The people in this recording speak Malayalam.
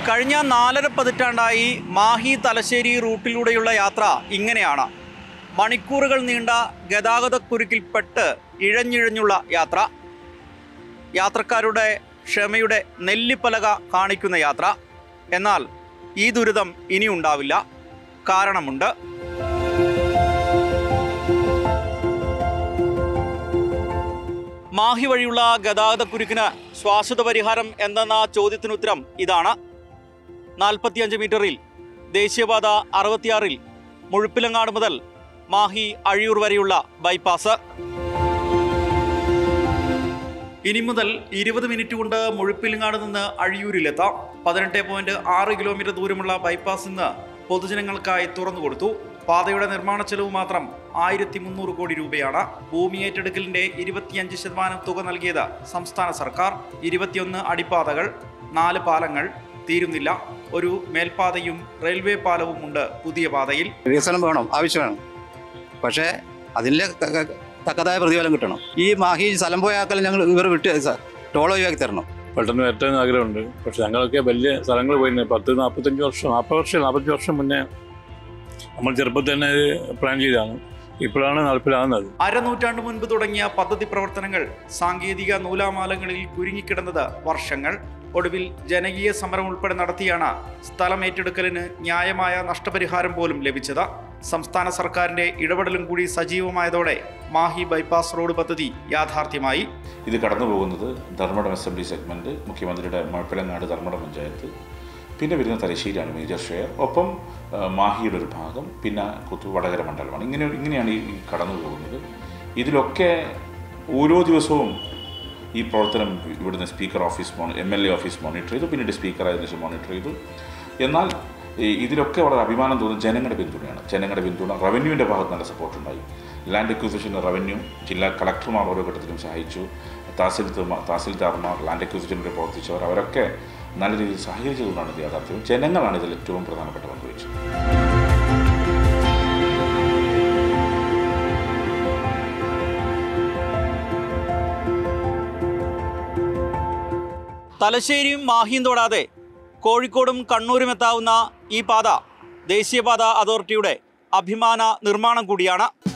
കഴിഞ്ഞ നാലര പതിറ്റാണ്ടായി മാഹി തലശ്ശേരി റൂട്ടിലൂടെയുള്ള യാത്ര ഇങ്ങനെയാണ് മണിക്കൂറുകൾ നീണ്ട ഗതാഗതക്കുരുക്കിൽപ്പെട്ട് ഇഴഞ്ഞിഴഞ്ഞുള്ള യാത്ര യാത്രക്കാരുടെ ക്ഷമയുടെ നെല്ലിപ്പലക കാണിക്കുന്ന യാത്ര എന്നാൽ ഈ ദുരിതം ഇനി ഉണ്ടാവില്ല കാരണമുണ്ട് മാഹി വഴിയുള്ള ഗതാഗതക്കുരുക്കിന് ശ്വാസത പരിഹാരം എന്തെന്ന ചോദ്യത്തിനുത്തരം ഇതാണ് നാൽപ്പത്തിയഞ്ച് മീറ്ററിൽ ദേശീയപാത അറുപത്തിയാറിൽ മുഴുപ്പിലങ്ങാട് മുതൽ മാഹി അഴിയൂർ വരെയുള്ള ബൈപ്പാസ് ഇനി മുതൽ ഇരുപത് മിനിറ്റ് കൊണ്ട് മുഴുപ്പിലങ്ങാട് നിന്ന് അഴിയൂരിലെത്താം പതിനെട്ട് പോയിന്റ് ആറ് കിലോമീറ്റർ ദൂരമുള്ള ബൈപ്പാസ് ഇന്ന് പൊതുജനങ്ങൾക്കായി തുറന്നു കൊടുത്തു പാതയുടെ നിർമ്മാണ ചെലവ് മാത്രം ആയിരത്തി മുന്നൂറ് കോടി രൂപയാണ് ഭൂമി ഏറ്റെടുക്കലിന്റെ ഇരുപത്തിയഞ്ച് ശതമാനം തുക നൽകിയത് സംസ്ഥാന സർക്കാർ ഇരുപത്തിയൊന്ന് അടിപ്പാതകൾ നാല് പാലങ്ങൾ തീരുന്നില്ല ഒരു മേൽപ്പാതയും റെയിൽവേ പാലവും ഉണ്ട് പുതിയ പാതയിൽ വികസനം വേണം ആവശ്യമാണ് പക്ഷേ അതിൻ്റെ ക- ക- തക്കതായ പ്രതിഫലം കിട്ടണം ഈ മാഹി സ്ഥലം പോയാക്കൽ ഞങ്ങൾ ഇവർ വിട്ട് സാർ ടോൾ ഒഴിവാക്കി തരണം പെട്ടെന്ന് വരട്ടെന്ന് ആഗ്രഹമുണ്ട് പക്ഷെ ഞങ്ങളൊക്കെ വലിയ സ്ഥലങ്ങൾ പോയിരുന്നു പത്ത് നാൽപ്പത്തഞ്ച് വർഷം നാൽപ്പത് വർഷം നാൽപ്പത്തഞ്ച് വർഷം മുന്നേ നമ്മൾ ചെറുപ്പത്തിൽ തന്നെ ഇത് പ്ലാൻ ചെയ്തതാണ് ഇപ്പോഴാണ് നടപ്പിലാകുന്നത് അരനൂറ്റാണ്ട് മുൻപ് തുടങ്ങിയ പദ്ധതി പ്രവർത്തനങ്ങൾ സാങ്കേതിക നൂലാമാലങ്ങളിൽ കുരുങ്ങിക്കിടന്നത് വർഷങ്ങൾ ഒടുവിൽ ജനകീയ സമരം ഉൾപ്പെടെ നടത്തിയാണ് സ്ഥലം ഏറ്റെടുക്കലിന് ന്യായമായ നഷ്ടപരിഹാരം പോലും ലഭിച്ചത് സംസ്ഥാന സർക്കാരിന്റെ ഇടപെടലും കൂടി സജീവമായതോടെ മാഹി ബൈപ്പാസ് റോഡ് പദ്ധതി യാഥാർത്ഥ്യമായി ഇത് കടന്നു പോകുന്നത് ധർമ്മടം അസംബ്ലി സെഗ്മെൻറ്റ് മുഖ്യമന്ത്രിയുടെ മഴപ്പിലങ്ങാട് ധർമ്മടം പഞ്ചായത്ത് പിന്നെ വരുന്ന തലശ്ശേരിയാണ് മേജർ ഷെയർ ഒപ്പം ആ, മാഹിയുടെ ഒരു ഭാഗം പിന്നെ കുത്തു വടകര മണ്ഡലമാണ് ഇങ്ങനെ ഇങ്ങനെയാണ് ഈ ഈ കടന്നു പോകുന്നത് ഇതിലൊക്കെ ഓരോ ദിവസവും ഈ പ്രവർത്തനം ഇവിടുന്ന് സ്പീക്കർ ഓഫീസ് മോണി M L A office monitor ചെയ്തു പിന്നീട് സ്പീക്കർ ആയതിനു ശേഷം മോണിറ്റർ ചെയ്തു എന്നാൽ ഈ ഇതിലൊക്കെ വളരെ അഭിമാനം തോന്നുന്നത് ജനങ്ങളുടെ പിന്തുണയാണ് ജനങ്ങളുടെ പിന്തുണ റവന്യൂവിൻ്റെ ഭാഗത്ത് നല്ല സപ്പോർട്ടുണ്ടായി ലാൻഡ് അക്വിസിഷൻ റവന്യൂ ജില്ലാ കളക്ടർമാർ ഓരോ ഘട്ടത്തിലും സഹായിച്ചു തഹസിൽദാർമാർ തഹസിൽദാർമാർ ലാൻഡ് അക്വിസിഷനിൽ പ്രവർത്തിച്ചവർ അവരൊക്കെ നല്ല രീതിയിൽ സഹകരിച്ചതുകൊണ്ടാണ് ഇത് യാഥാർത്ഥ്യം ജനങ്ങളാണ് ഇതിൽ ഏറ്റവും പ്രധാനപ്പെട്ട പങ്ക് വഹിച്ചത് തലശ്ശേരിയും മാഹിയും തൊടാതെ കോഴിക്കോടും കണ്ണൂരും എത്താവുന്ന ഈ പാത ദേശീയപാത അതോറിറ്റിയുടെ അഭിമാന നിർമ്മാണം കൂടിയാണ്